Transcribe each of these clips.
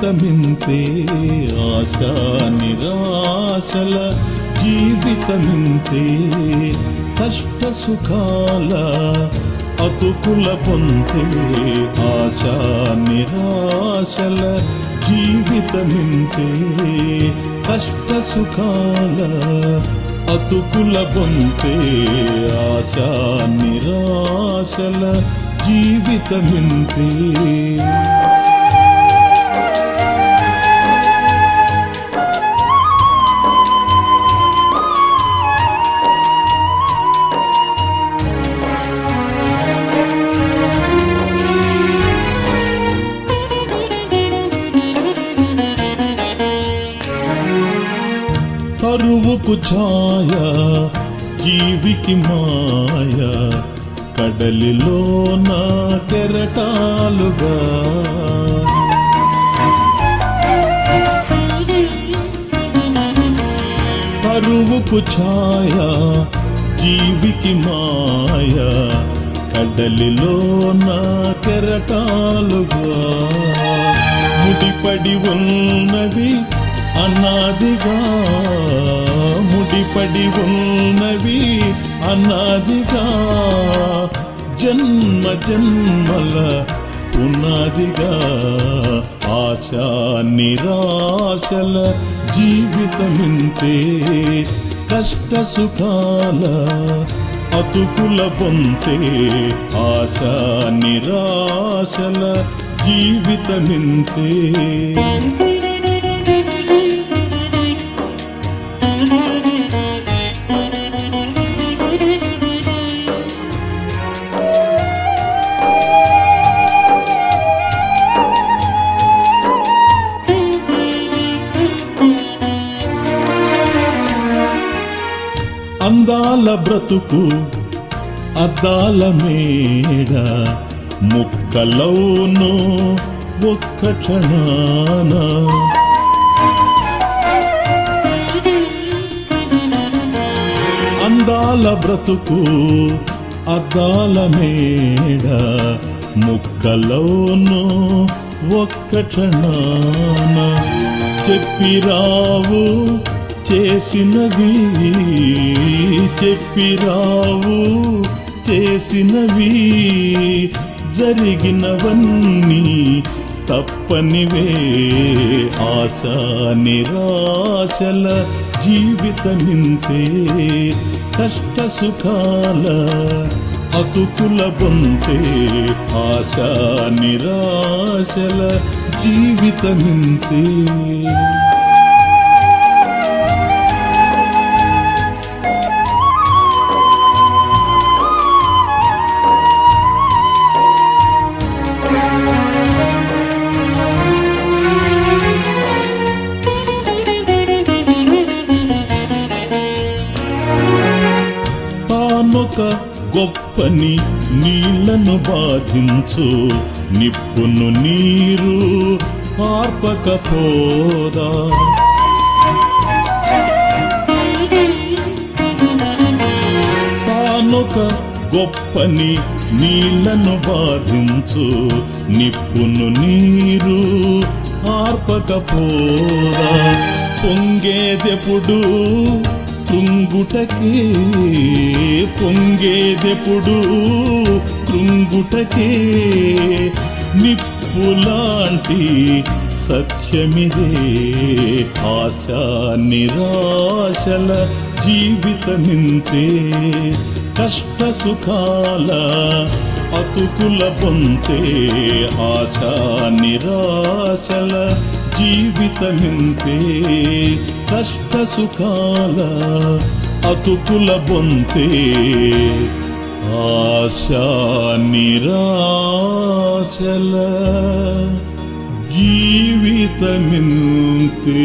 జీవితమింతే ఆశా నిరాశల జీవితమింతే కష్ట సుఖాల అతుకుల పొంతే ఆశా నిరాశల జీవితమింతే కష్ట సుఖాల అతుకుల బొంతే ఆశా నిరాశల జీవితమింతే కరువుకు ఛాయ జీవికి మాయ కడలిలో నా కెరటాలుగా కరువుకు ఛాయ జీవికి మాయ కడలిలో నా కెరటాలుగా ముడిపడి ఉన్నది అనాదిగా ముడిపడి ఉన్నవి అనాదిగా జన్మ జన్మల పునాదిగా ఆశా నిరాశల జీవితమింతే కష్ట సుఖాల అతుకుల పొంతే ఆశా నిరాశల జీవితమింతే అందాల బ్రతుకు అద్దాల మేడ ముక్కలవును ఒక్క క్షణాన అందాల బ్రతుకు అద్దాల మేడ ముక్కలోను ఒక్క క్షణాన చెప్పిరావు చేసినవి చెప్పిరావు చేసినవి జరిగినవన్నీ తప్పనివే ఆశ నిరాశల జీవితమింతే కష్ట సుఖాల అతుకుల బొంతే ఆశ నిరాశల జీవితమింతే తానొక గొప్పని నీళ్లను బాధించు నిప్పును నీరు ఆర్పకపోదా తానొక గొప్పని నీళ్లను బాధించు నిప్పును నీరు ఆర్పకపోదా పొంగేదెప్పుడు కృంగుటకే పొంగేదెప్పుడు కృంగుటకే నిప్పులాంటి సత్యమిదే ఆశా నిరాశల జీవితమింతే కష్ట సుఖాల అతుకుల పొంతే ఆశా నిరాశల జీవితమింతే కష్ట సుఖాల అతుకుల బొంతే ఆశా నిరాశల జీవితమింతే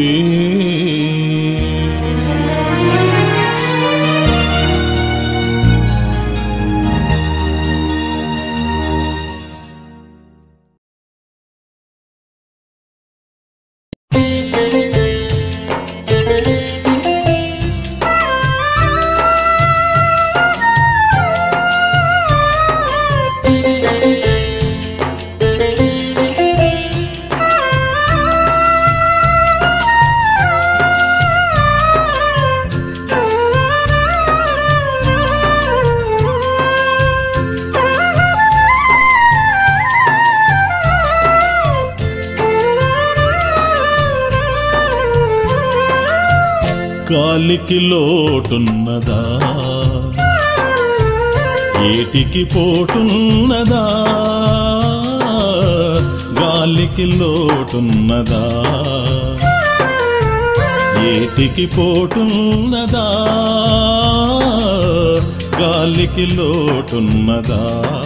Thank you. గాలికి లోటున్నదా ఏటికి పోటున్నదా గాలికి లోటున్నదా ఏటికి పోటున్నదా గాలికి లోటున్నదా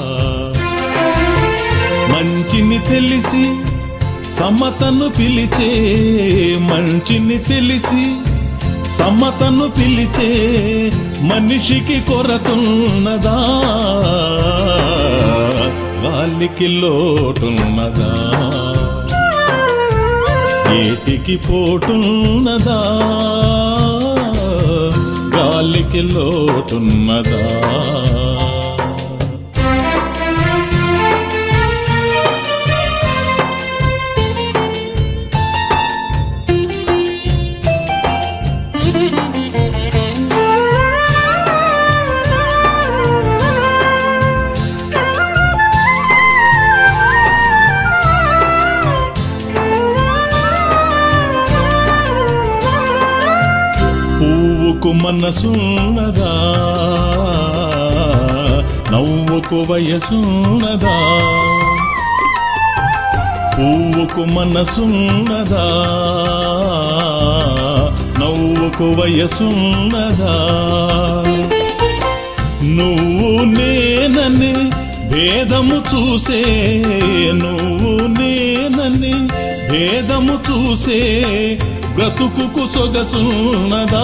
మంచిని తెలిసి సమతను పిలిచే మంచిని తెలిసి సమతను పిలిచే మనిషికి కొరతున్నదా గాలికి లోటున్నదా ఏటికి పోటున్నదా గాలికి లోటున్నదా పువ్వుకు మనసున్నదా నవ్వుకు వయసున్నదా పువ్వుకు మనసున్నదా నవ్వుకు వయసున్నదా నువ్వు నేనని భేదము చూసే నువ్వు నేనని భేదము చూసే బ్రతుకుకు సొగసున్నదా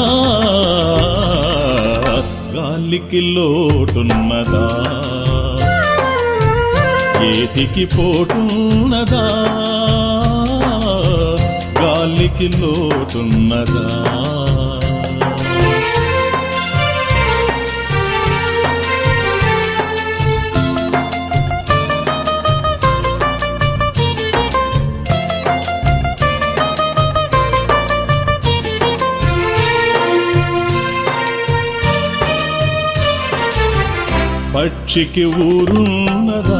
గాలికి లోటున్నదా ఏటికి పోటున్నదా గాలికి లోటున్నదా పక్షికి ఊరున్నదా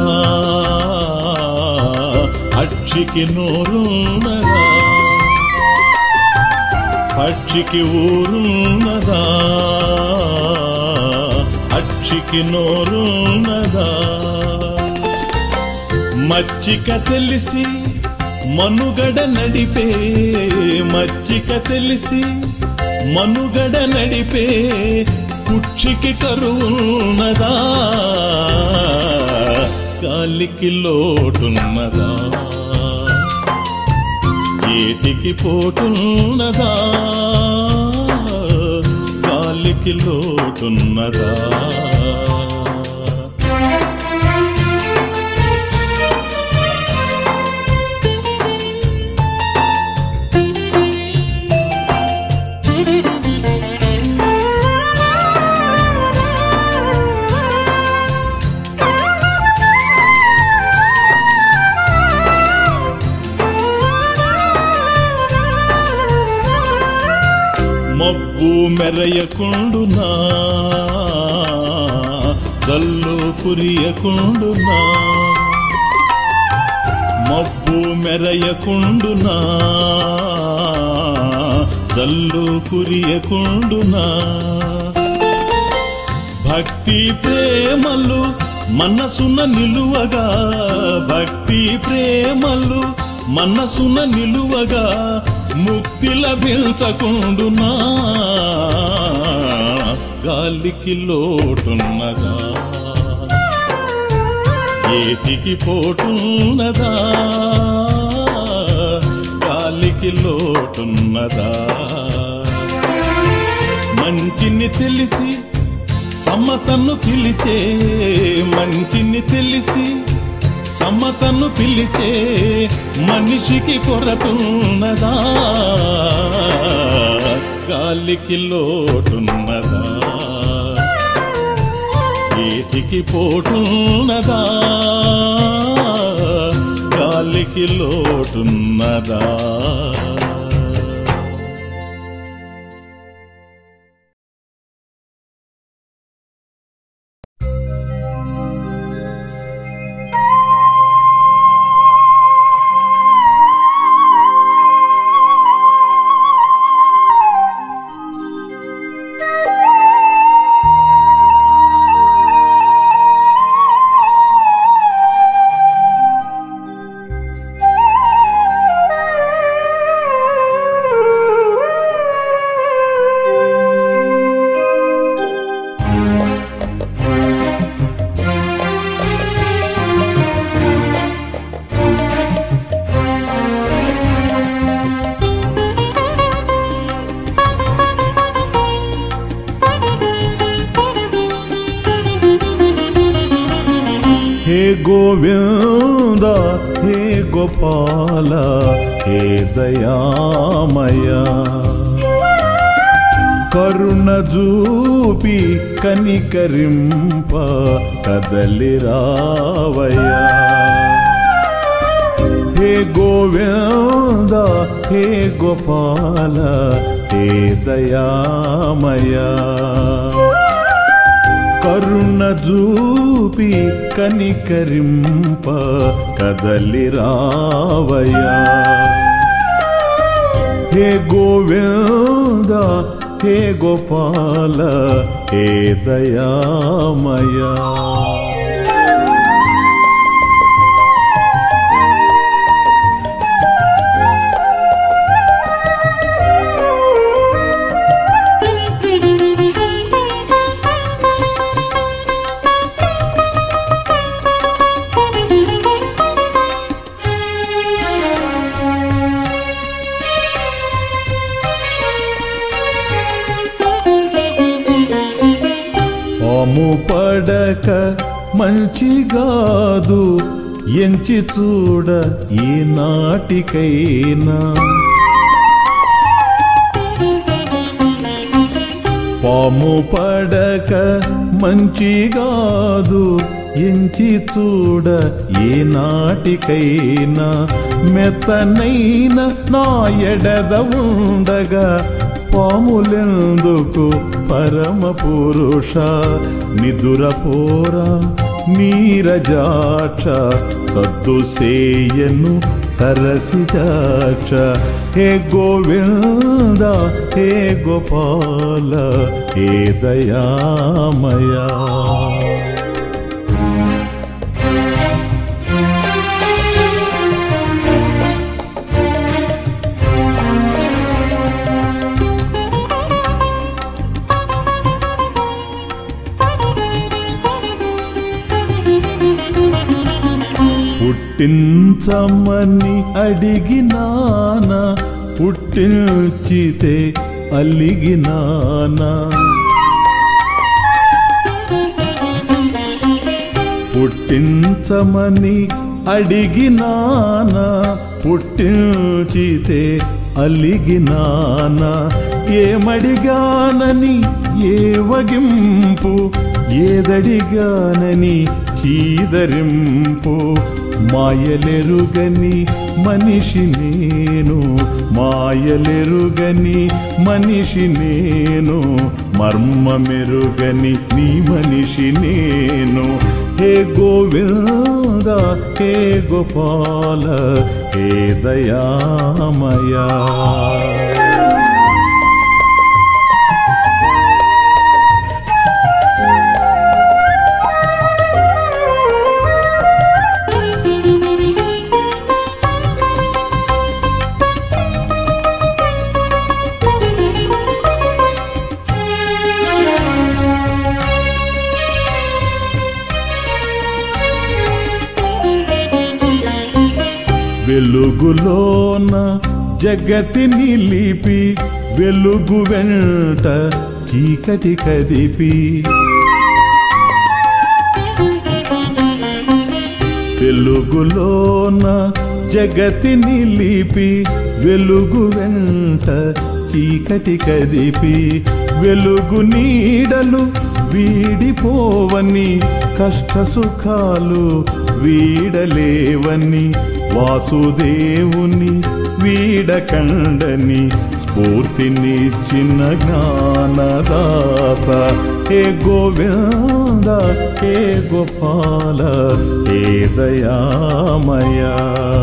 అక్షికి నోరున్నదా పక్షికి ఊరున్నదా అక్షికి నోరున్నదా మచ్చిక తెలిసి మనుగడ నడిపే మచ్చిక తెలిసి మనుగడ నడిపే కుక్షికి కరువున్నదా గాలికి లోటున్నదా ఏటికి పోటున్నదా గాలికి లోటున్నదా మబ్బు మెరయకుండునా జల్లు కురియకుండునా మబ్బు మెరయకుండునా జల్లు కురియకుండునా భక్తి ప్రేమలు మనసున నిలువగా భక్తి ప్రేమలు మనసున నిలువగా ముక్తి లభించకుండునా గాలికి లోటున్నదా ఏటికి పోటున్నదా గాలికి లోటున్నదా మంచిని తెలిసి సమతను పిలిచే మంచిని తెలిసి సమతను పిలిచే మనిషికి కొరతున్నదా గాలికి లోటున్నదా ఏటికి పోటున్నదా గాలికి లోటున్నదా గోవింద హే గోపాల హే దయామయ కరుణ జూపి కనికరింప కదలి రావయ్యా హే గోవింద హే గోపాల హే దయామయ కరుణ జూపి కనికరింప కదలి రావయ్యా హే గోవింద హే గోపాల హే దయామయా పాము పడక మంచిగాదు ఎంచి చూడ ఈ నాటికైనా పాము పడక మంచిగాదు ఎంచి చూడ ఏ నాటికైనా మెత్తనైన నా ఎడద ఉండగా పాములెందుకు పరమ పురుష నిదురపోరా నీరజాక్ష సద్దు సేయను సరసిజాక్ష హే గోవింద హే గోపాల హే దయామయా పుట్టించమని అడిగినానా పుట్టించితే అలిగినానా పుట్టించమని అడిగినానా పుట్టించితే అలిగినానా ఏమడిగానని ఏ వగింపు ఏదడిగానని చీదరింపు మాయలెరుగని మనిషి నేను మాయలెరుగని మనిషి నేను మర్మమెరుగని నీ మనిషి నేను హే గోవింద హే గోపాల హే దయామయా వెలుగులోన జగతి నిలిపి వెలుగు వెంట చీకటి కదిపి వెలుగులోన జగతి నిలిపి వెలుగు వెంట చీకటి కదిపి వెలుగు నీడలు వీడిపోవని కష్ట సుఖాలు వీడలేవని వాసుదేవుని వీడకండని స్ఫూర్తినిచ్చిన జ్ఞానదాత హే గోవింద హే గోపాల హే దయామయా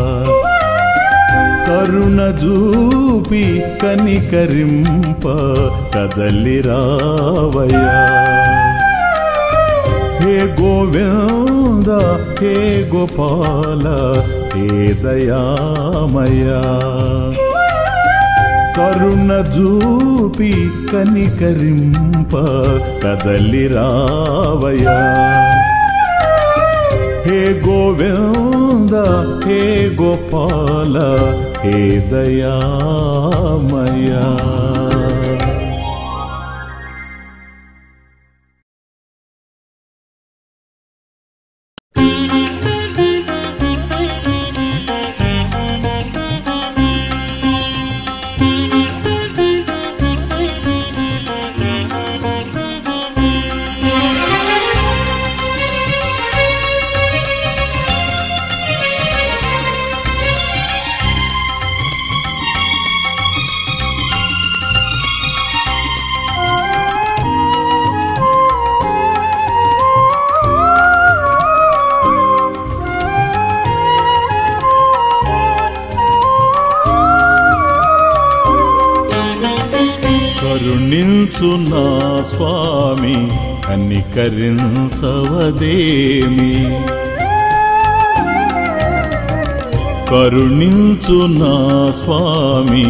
కరుణ జూపి కనికరింప కదలి రావయ్యా హే గోవింద హే గోపాల హే దయామయా కరుణ జూపి కనికరింప కదలి రావయ్యా హే గోవింద హే గోపాల హే దయామయా Thank you. కరుణించు నా స్వామి కనికరించవదేమి కరుణించు నా స్వామి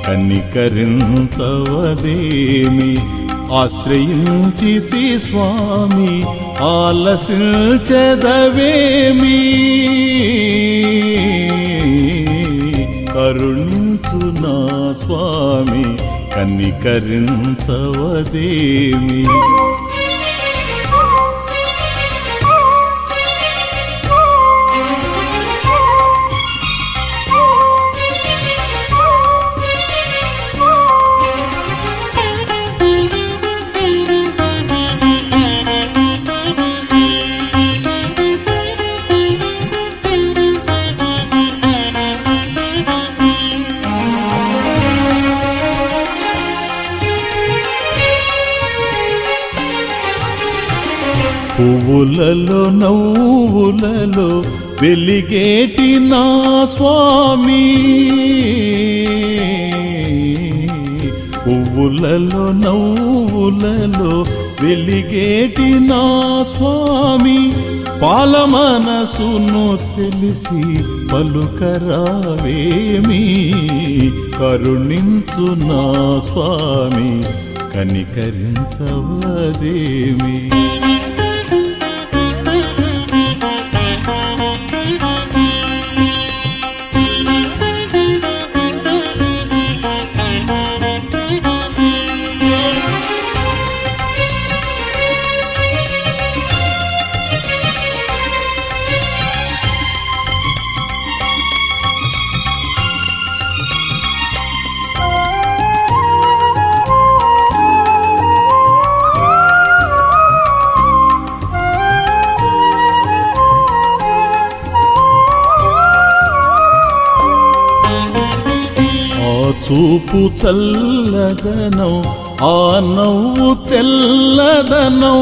కనికరించవదేమి ఆశ్రయించితి స్వామి ఆలసించదవేమి కరుణించు నా స్వామి కనికరించవదేమి పువ్వులలో నవ్వులలో వెలిగేటి నా స్వామి పువ్వులలో నవ్వులలో వెలిగేటి నా స్వామి పాల మనసును తెలిసి పలుకరావేమి కరుణించు నా స్వామి కనికరించవదేమి ఆ చూపు చల్లదనం ఆ నవ్వు తెల్లదనం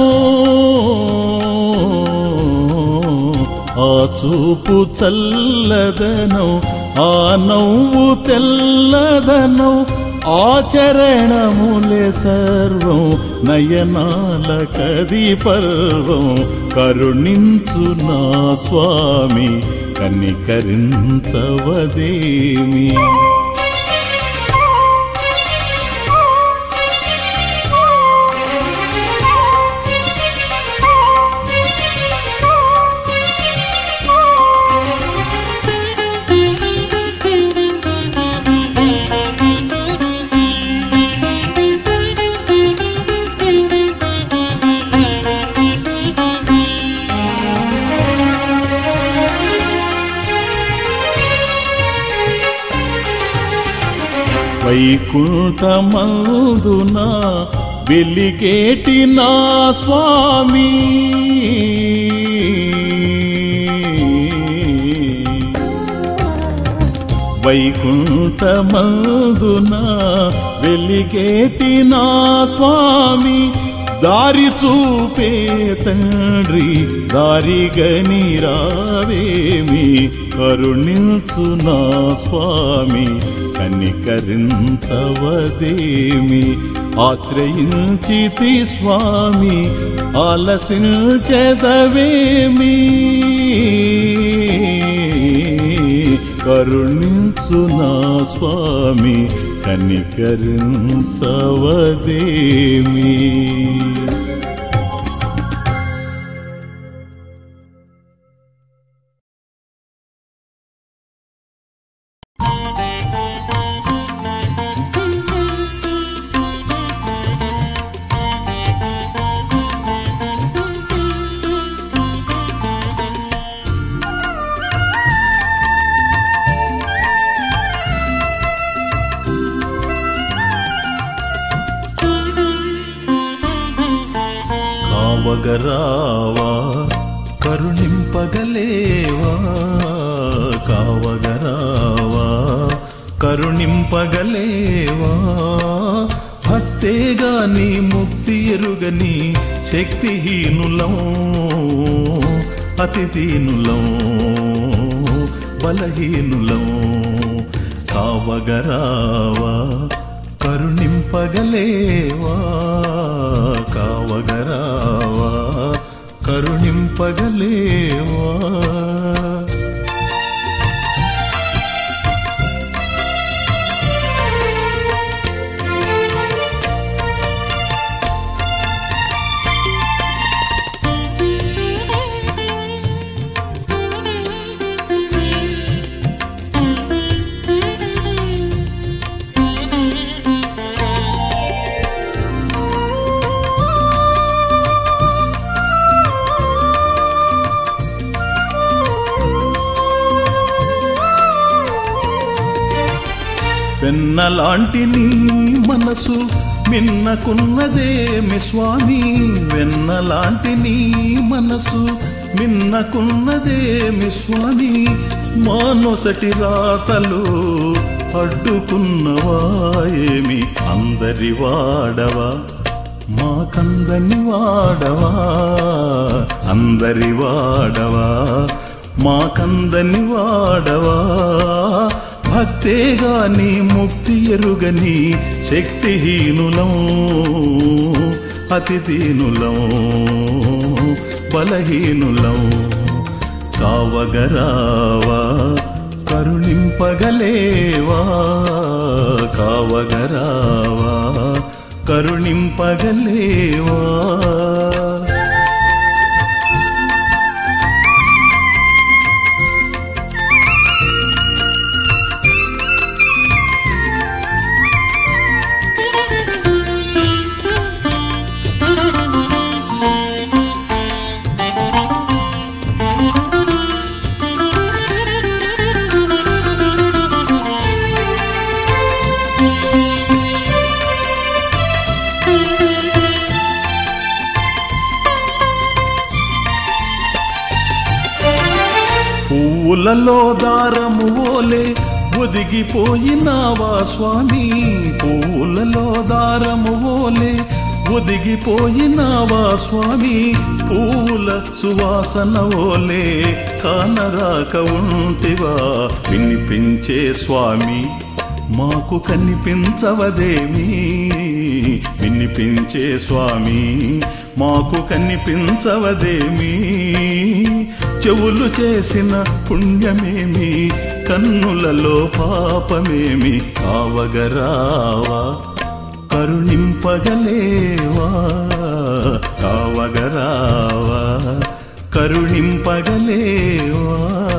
ఆ చూపు చల్లదనం ఆ నవ్వు తెల్లదనం ఆచరణములే సర్వం నయనాల కది పర్వం కరుణించు నా స్వామి కనికరించవదేమి వైకుంఠమందున వెలిగేటి నా స్వామి వైకుంఠమందున వెలిగేటి నా స్వామి దారి చూపే తండ్రి దారిగని రావేమి కరుణించు నా స్వామి కనికరించవదేమి ఆశ్రయించితి స్వామి ఆలసించదవేమి కరుణించు నా స్వామి కనికరించవదేమి కావగరావా కరుణింపగలేవా కావగరావా కరుణింపగలేవా భక్తేగా నీ ముక్తి ఎరుగని శక్తిహీనులం అతిథీనులం బలహీనులం కావగరావా కరుణింపగలేవా కరుణింపగలేవా కావగరావా కరుణింపగలేవా వెన్నలాంటి నీ మనసు మిన్నకున్నదేమి స్వామి వెన్నలాంటి నీ మనసు మిన్నకున్నదేమి స్వామి మానొసటి రాతలు అడ్డుకున్నవా ఏమి అందరి వాడవా మాకందని వాడవా అందరి వాడవా మాకందని వాడవా భక్తేగా నీ ముక్తి ఎరుగని శక్తిహీనులం అతి దీనులం బలహీనులం కావగరావా కరుణింపగలేవా కావగరావా కరుణింపగలేవా పువ్వులలో దారము ఓలే ఒదిగిపోయినావా స్వామి పువ్వులలో దారము ఓలే ఒదిగిపోయినావా స్వామి పూల సువాసన ఓలే కానరాక ఉంటివా వినిపించే స్వామి మాకు కనిపించవదేమి వినిపించే స్వామి మాకు కనిపించవదేమి చెవులు చేసిన పుణ్యమేమి కన్నులలో పాపమేమి కావగరావా కరుణింపగలేవా కావగరావా కరుణింపగలేవా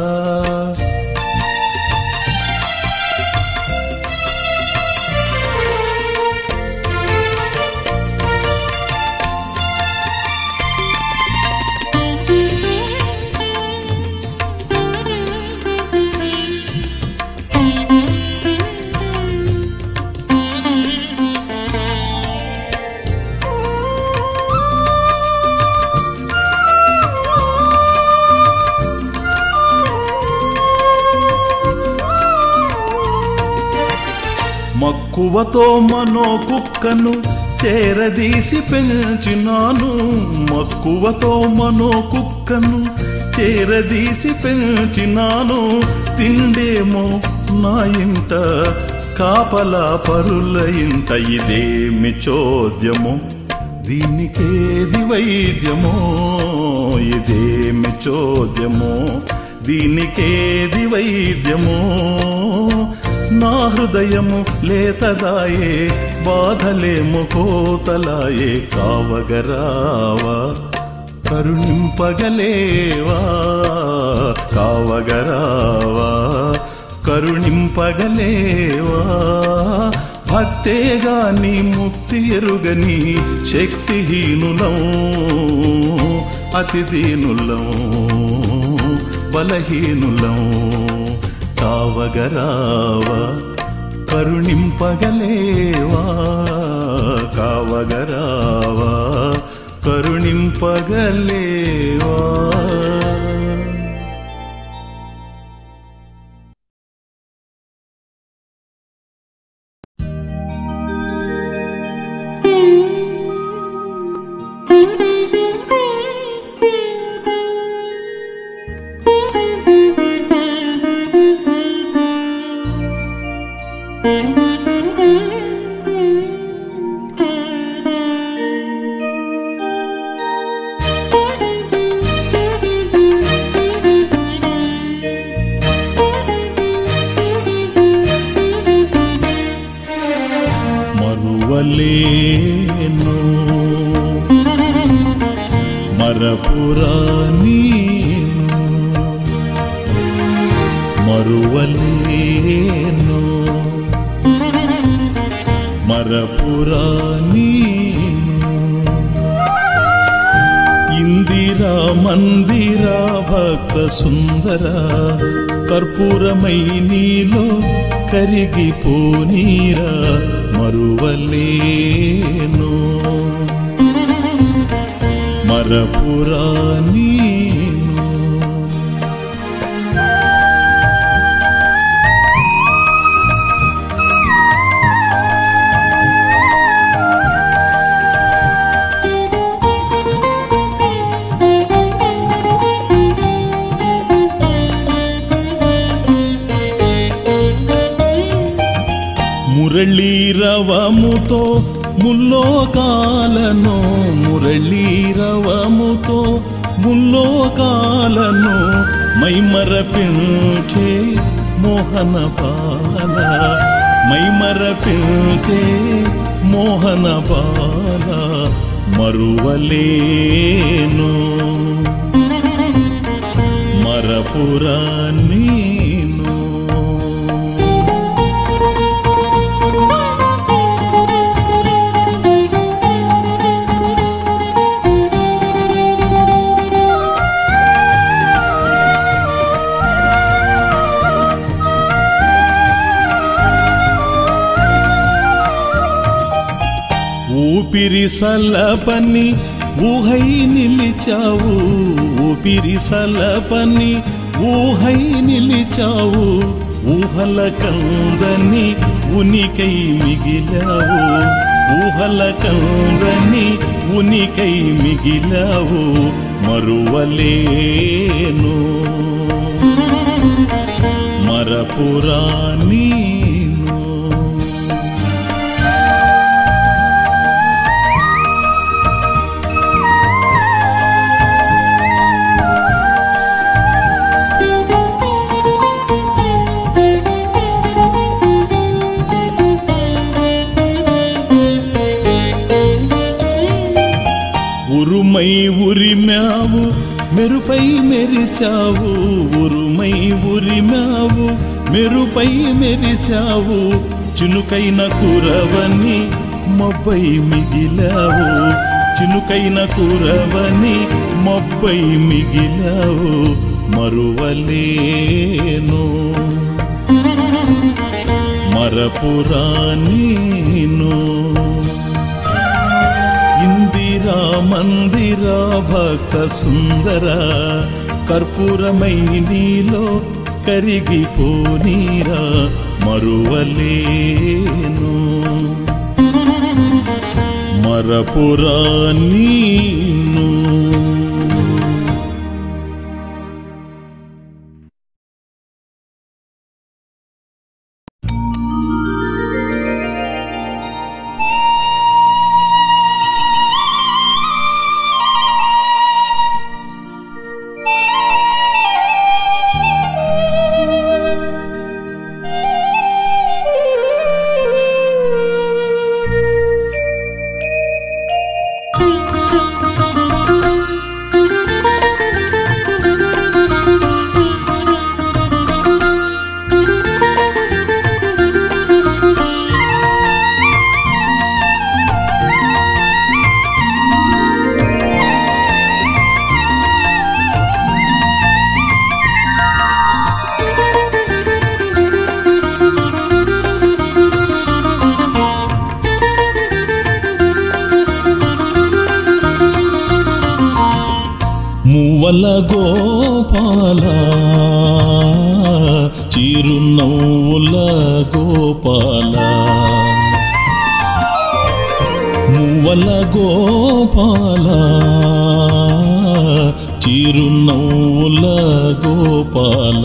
మక్కువతో మనో కుక్కను చేరదీసి పెంచినాను మక్కువతో మనో కుక్కను చేరదీసి పెంచినాను తిండేమో నా ఇంట కాపలా పరుల ఇంట ఇదేమి చోద్యమో దీనికేది వైద్యమో ఇదేమి చోద్యమో దీనికేది వైద్యమో నా హృదయము లేతదాయే బాధలేము కోతలాయే కావగరావా కరుణింపగలేవా కావగరావా కరుణింపగలేవా భక్తేగా నీ ముక్తి ఎరుగని శక్తిహీనులం అతి దీనులం బలహీనులం కావగరావా కరుణింపగలేవా కావగరావా కరుణింపగలేవా మరువలేను మరపురా నీను మరువలేను మరపురా నీను ఇందిరా మందిరా భక్త సుందర కర్పూరమై నీలో కరిగిపోనీరా మరువలేను మరపురా నీను మురళీరవముతో ముల్లోకాలను మురళీరవముతో ముల్లోకాలను మైమరపించే మోహన బాల మైమరపించే మోహన బాల మరువలేను మరపురా నీను ఊపిరి సలపని ఊహై నిలిచావు ఊపిరి సలపని ఊహై నిలిచావు ఊహల కందని ఉనికై మిగిలావు ఊహల కందని ఉనికై మిగిలావు మరువలేను మరపురా నీను ఉరుమై ఉరిమావు మెరుపై మెరిచావు ఉరుమై ఉరిమావు మెరుపై మెరిచావు చినుకైన కురవని మొబ్బై మిగిలావు చినుకైన కురవని మొబ్బై మిగిలావు మరువలేను మరపురా నీను ఇందిరా మందిరా భక్త సుందర కర్పూరమై నీలో కరిగిపోనీరా మరువలేను మరపురా నీను మువ్వల గోపాల చిరునవ్వుల గోపాల మువ్వల గోపాల చిరునవ్వుల గోపాల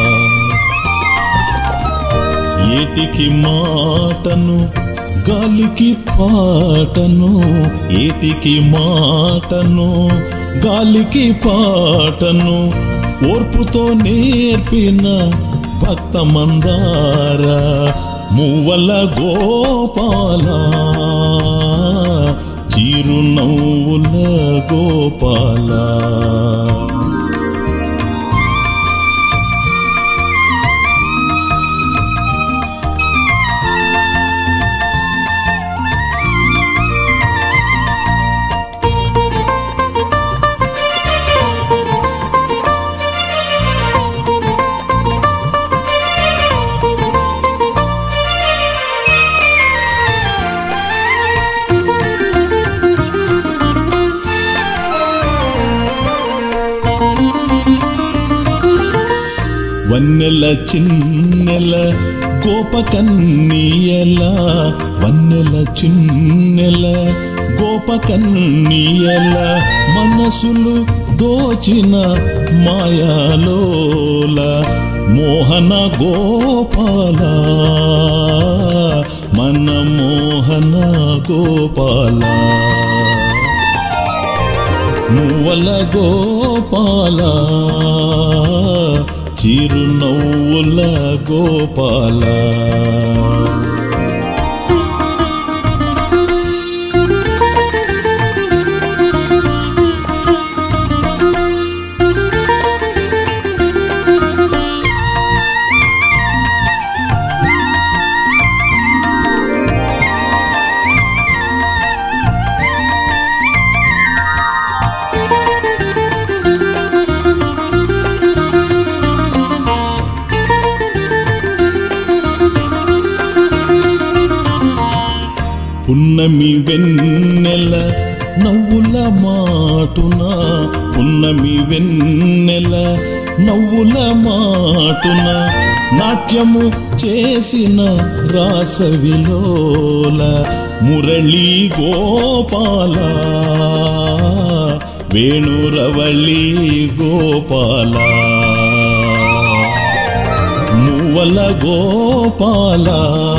ఏటికి మాటను గాలికి పాటను ఏటికి మాటను గాలికి పాటను ఓర్పుతో నేర్పిన భక్త మందార మువ్వల గోపాల చిరునవ్వుల గోపాల వన్నెల చిన్నెల గోపకన్నీయల వన్నెల చిన్నెల గోపకన్నీయల మనసులు దోచిన మాయాలోల మోహన గోపాల మన మోహన గోపాల మువ్వల గోపాల చిరునవ్వుల గోపాల పున్నమి వెన్నెల నవ్వుల మాటున పున్నమి వెన్నెల నవ్వుల మాటున నాట్యము చేసిన రాసవిలోల మురళీ గోపాల వేణురవళి గోపాల మువ్వల గోపాల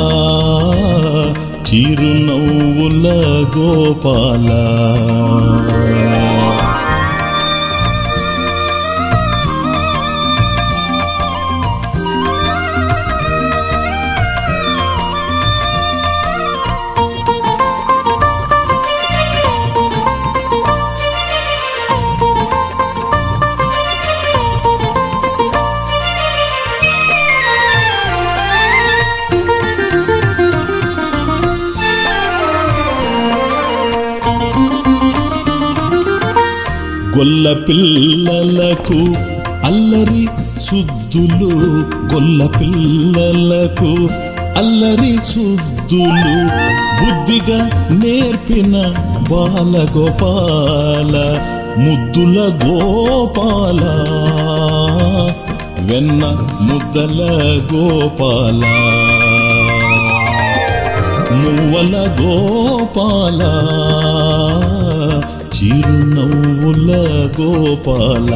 చిరునవ్వుల గోపాల గొల్ల పిల్లలకు అల్లరి సుద్దులు గొల్ల పిల్లలకు అల్లరి సుద్దులు బుద్ధిగా నేర్పిన బాలగోపాల ముద్దుల గోపాల వెన్న ముద్దల గోపాల మువ్వల గోపాల చిరునవ్వుల గోపాల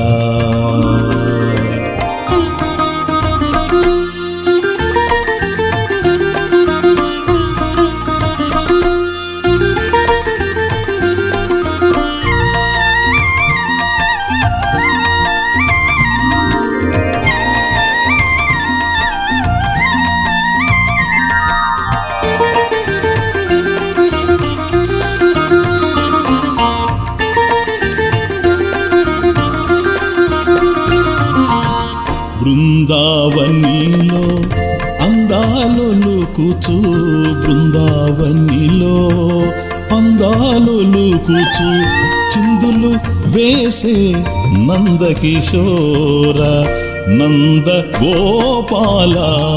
బృందావనిలో అందాలొలుకుచు బృందావనిలో అందాలొలుకుచు చిందులు వేసే నందకిశోర నంద గోపాల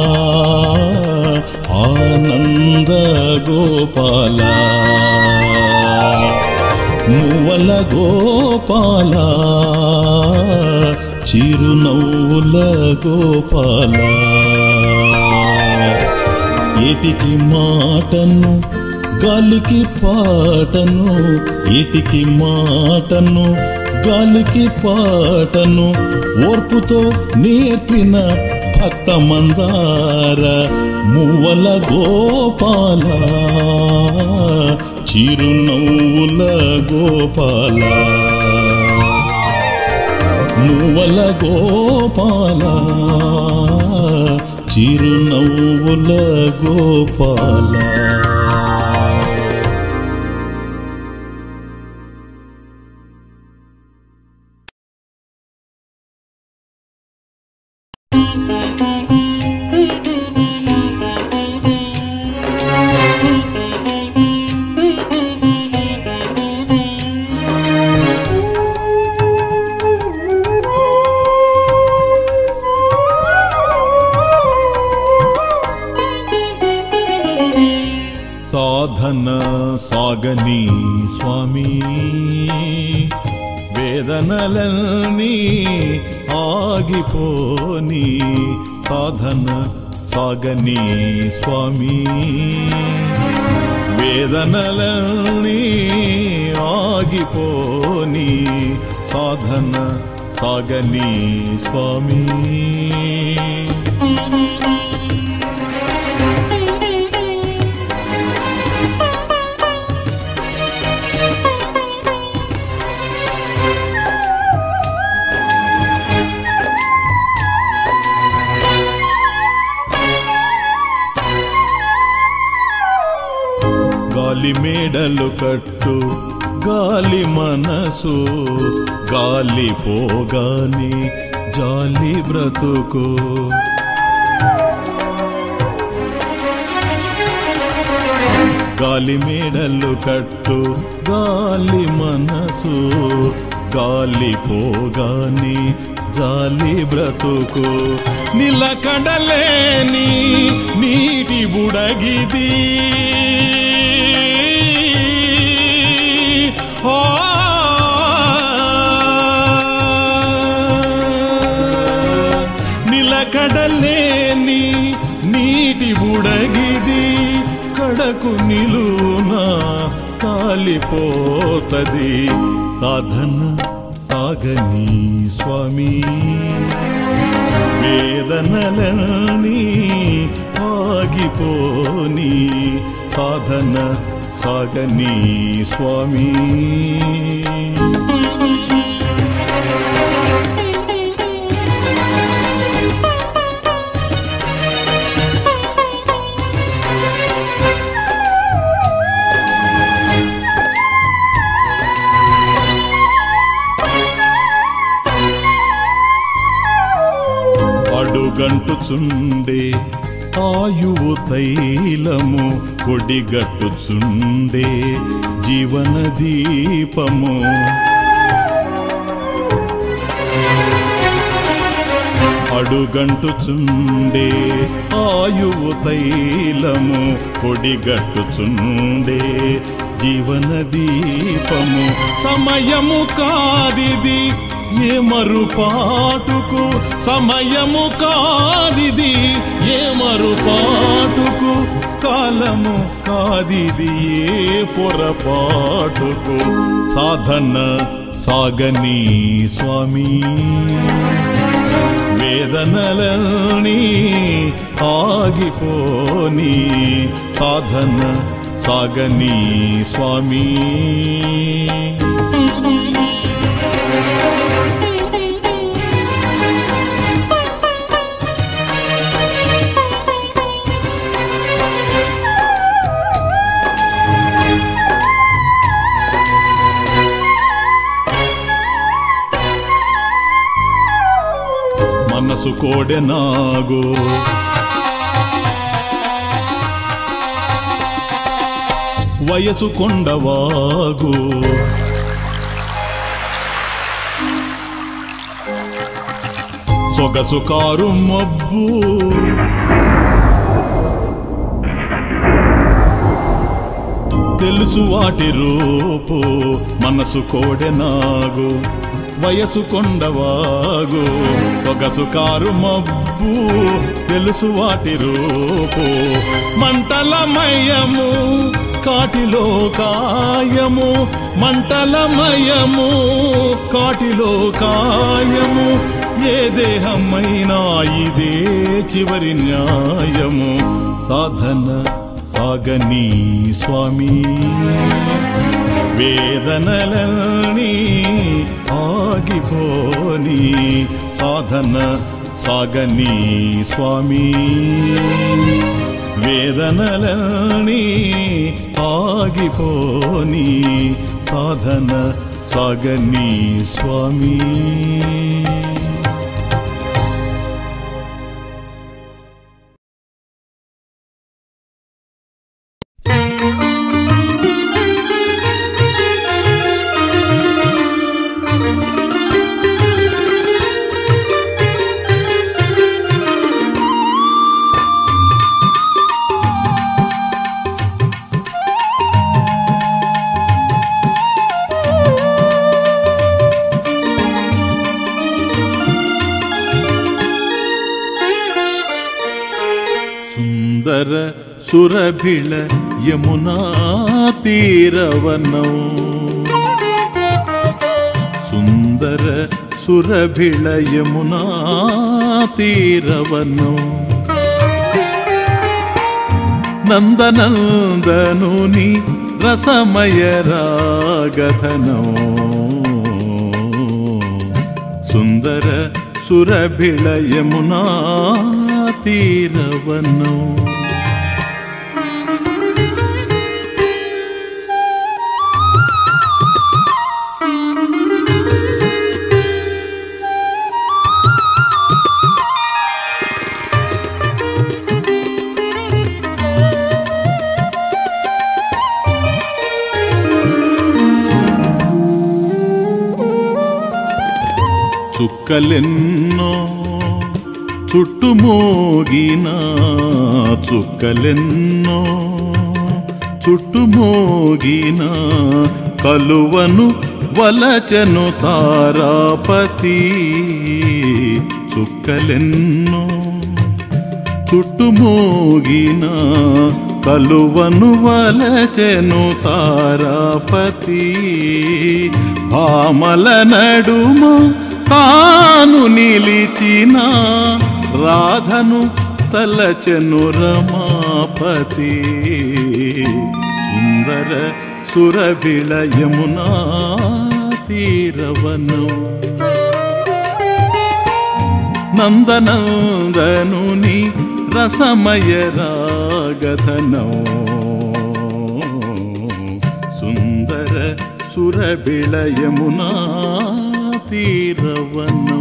ఆనంద గోపాల మువ్వల గోపాల చిరునవ్వుల గోపాల ఏటికి మాటను గాలికి పాటను ఏటికి మాటను గాలికి పాటను ఓర్పుతో నేర్పిన భక్త మందార మువ్వల గోపాల చిరునవ్వుల గోపాల మువ్వల గోపాల చిరునవ్వుల గోపాల సాధన సాగని స్వామి వేదనలన్నీ ఆగిపోని సాధన సాగని స్వామి వేదనలన్నీ ఆగిపోని సాధన సాగని స్వామి గాలి మేడలు కట్టు గాలి మనసు గాలి పోగాని జాలి బ్రతుకు గాలి మేడలు కట్టు గాలి మనసు గాలి పోగాని జాలి బ్రతుకు నిలకడలేని నీటి బుడగిది ఆ నిలకడలేని నీటి బుడగిది కడకు నిలునా కాలిపోతది సాధన సాగని స్వామి వేదనలని ఆగిపోని సాధన సాగని స్వామి అడుగంటుచుండే ఆయువు తైలము కొడిగట్టుచుండే జీవన దీపము అడుగంటుచుండే ఆయువు తైలము కొడిగట్టుచుండే జీవన దీపము సమయము కాదిది ఏ మరుపాటుకు సమయము కాదిది ఏ మరుపాటుకు కాలము కాదిది ఏ పొరపాటుకు సాధన సాగని స్వామి వేదనలని ఆగిపోని సాధన సాగని స్వామి మనసు కోడెనాగు వయసు కొండవాగు సొగసు కారు మబ్బు తెలుసు వాటి రూపు మనసు కోడెనాగు వయసు కొండవాగు సొగసు కారు మబ్బు తెలుసు వాటి రూపు మంటలమయము కాటిలో కాయము మంటలమయము కాటిలో కాయము ఏ దేహమైనా ఇదే చివరి న్యాయము సాధన సాగని స్వామి వేదనలని ఆగిపోని సాధన సాగని స్వామి వేదనలని ఆగిపోని సాధన సాగని స్వామి సుందర సురభిళ యమునా తీరవనం సుందర సురభిళ యమునా తీరవనం నందనందనుని రసమయ రాగధనం సుందర సురభిళ యమునా తీరవనం చుక్కలెన్నో చుట్టుమోగిన చుక్కలెన్నో చుట్టుమోగిన కలువను వలచను తారాపతి చుక్కలెన్నో చుట్టుమోగిన కలువను వలచెను తారాపతి భామల నడుమ తాను నిలిచిన రాధను తలచెను రమాపతి సుందర సురభిళ యమునా తీరవనం నందనందనుని రసమయ రాగధనం సుందర సురభిళ యమునా తీరవనం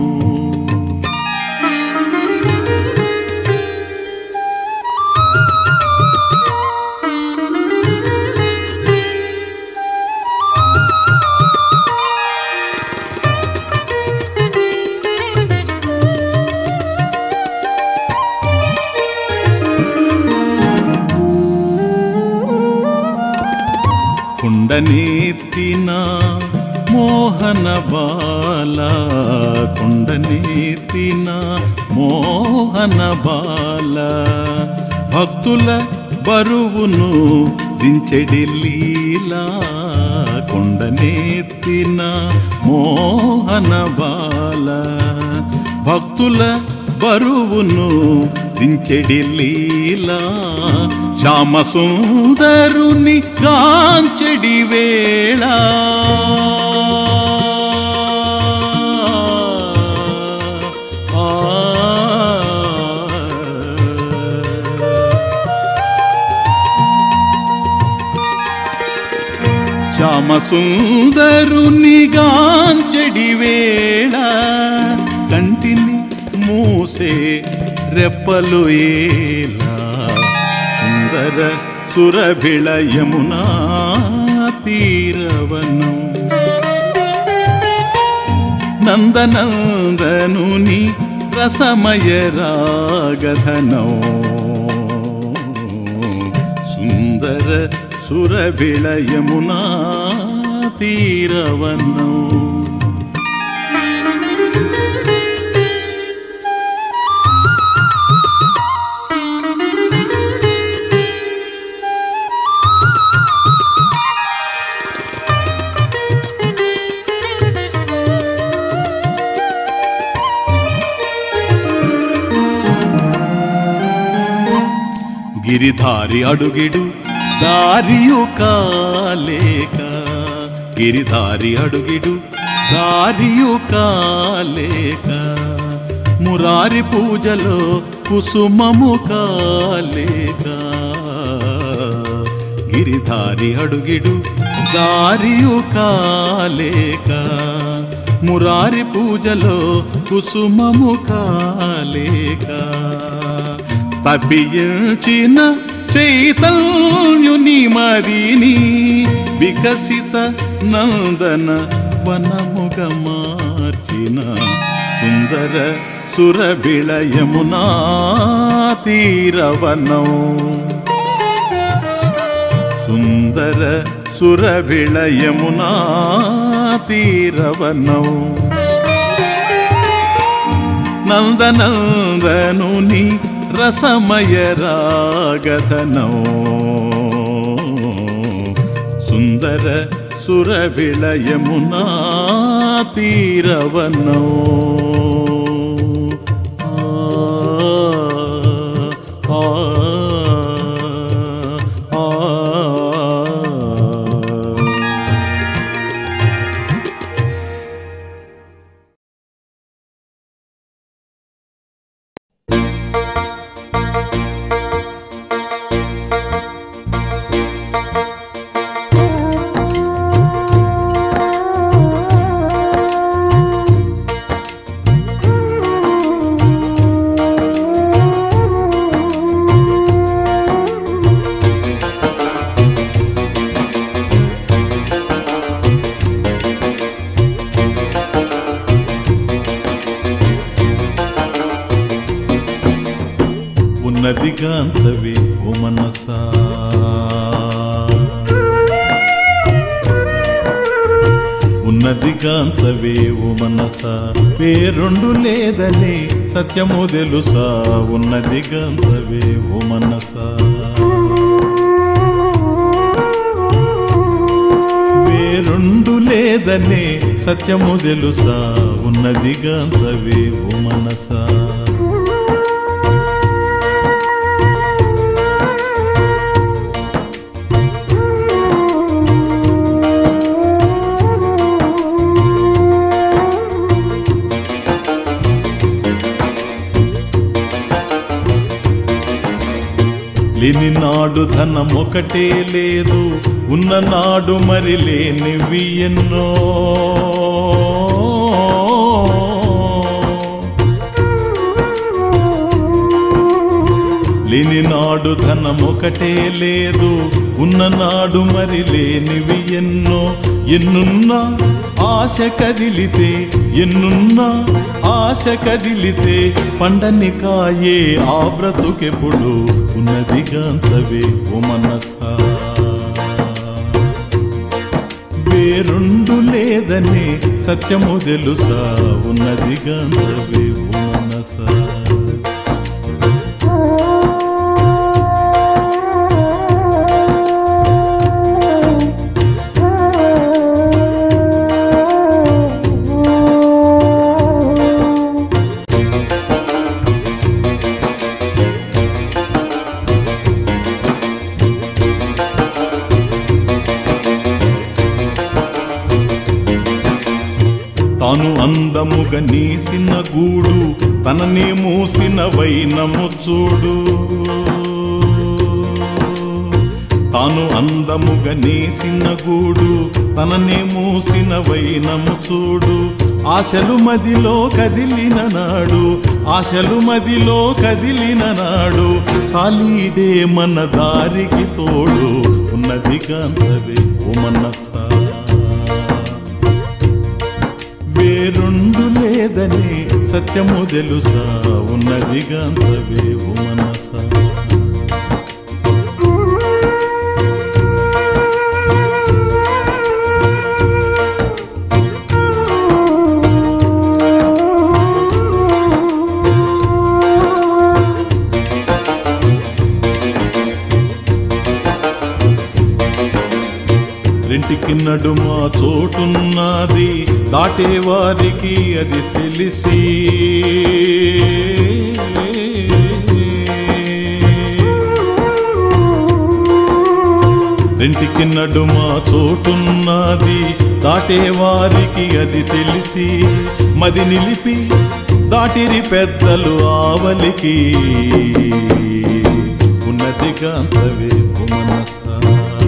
కుండనెత్తిన మోహన బాల కుండనెత్తిన మోహన బాల భక్తుల బరువును దించెడి లీలా కొండనెత్తిన మోహన బాల భక్తుల బరువును దించెడి లీలా శ్యామ సుందరుని కాంచెడి వేళ శ్యామ సుందరుని గాంచెడి వేళ కంటిని మూసే రెప్పలు ఏలా సుందర సురభిళ యమునా తీరవనం నందనందనుని రసమయ రాగధనో సుందర సురభిళ యమునా తీరవనం గిరిధారి అడుగిడు దారియు కాలేక గిరిధారి అడుగిడు దారియు కాలేక మురారి పూజలో కుసుమము కాలేక గిరిధారి అడుగిడు దారియు కాలేక మురారి పూజలో కుసుమము కాలేక తప్పించిన చైతన్యుని మదిని వికసిత నందన వనముగా మార్చిన సుందర సురబిళయమునా తీరవనం సుందర సురవిళయమునా తీరవనం నందనందనుని రసమయ రాగధనో సుందర సురవిళయమునా తీరవనో ఆ, ఆ, ఆ. ఉన్నదిగాంచవే ఓ మనసా ఉన్నదిగాంచవే ఓ మనసా పేరుండు లేదని సత్యము తెలుసా ఉన్నదిగాంచవే ఓ మనసా వేరుండు లేదనే సత్యము తెలుసా ఉన్నదిగాంచవే ఓ మనసా లేని నాడు ధనం ఒకటే లేదు ఉన్న నాడు మరి లేనివి ఎన్నో లేని నాడు ధనం ఒకటే లేదు ఉన్న నాడు మరి లేనివి ఎన్నో ఎన్నున్నా ఆశ కదిలితే ఎన్నున్నా ఆశ కదిలితే పండని కాయే ఆ బ్రతుకెప్పుడు ఉన్నది గాంతవే ఓ మనసా వేరుండు లేదని సత్యము తెలుసా ఉన్నది గాంతవే ఓ మనసా తాను అందముగా నీసిన గూడు తననే మూసిన వైనము చూడు తాను అందముగా నేసిన గూడు తననే మూసిన వైనము చూడు ఆశలు మదిలో కదిలిన నాడు ఆశలు మదిలో కదిలిన నాడు సాలీడే మన దారికి తోడు ఉన్నది కాంతవే ఓ మనసా వేరుండు లేదని సత్యము తెలుసా ఉన్నది గాంతవే ఓ మనసా రెంటికి నడుమ చోటున్నది దాటే వారికి అది తెలిసి రెంటికి నడుమ చోటున్నది దాటే వారికి అది తెలిసి మది నిలిపి దాటిరి పెద్దలు ఆవలికి ఉన్నతిగాంతవే మనసా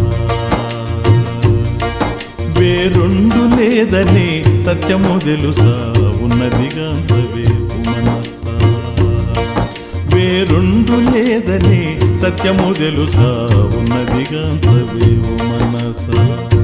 వేరుండు లేదని సత్యము తెలుసా ఉన్నదిగాంతవే మనసా వేరుండు లేదని సత్యము తెలుసా ఉన్నదిగాంతవే మనసా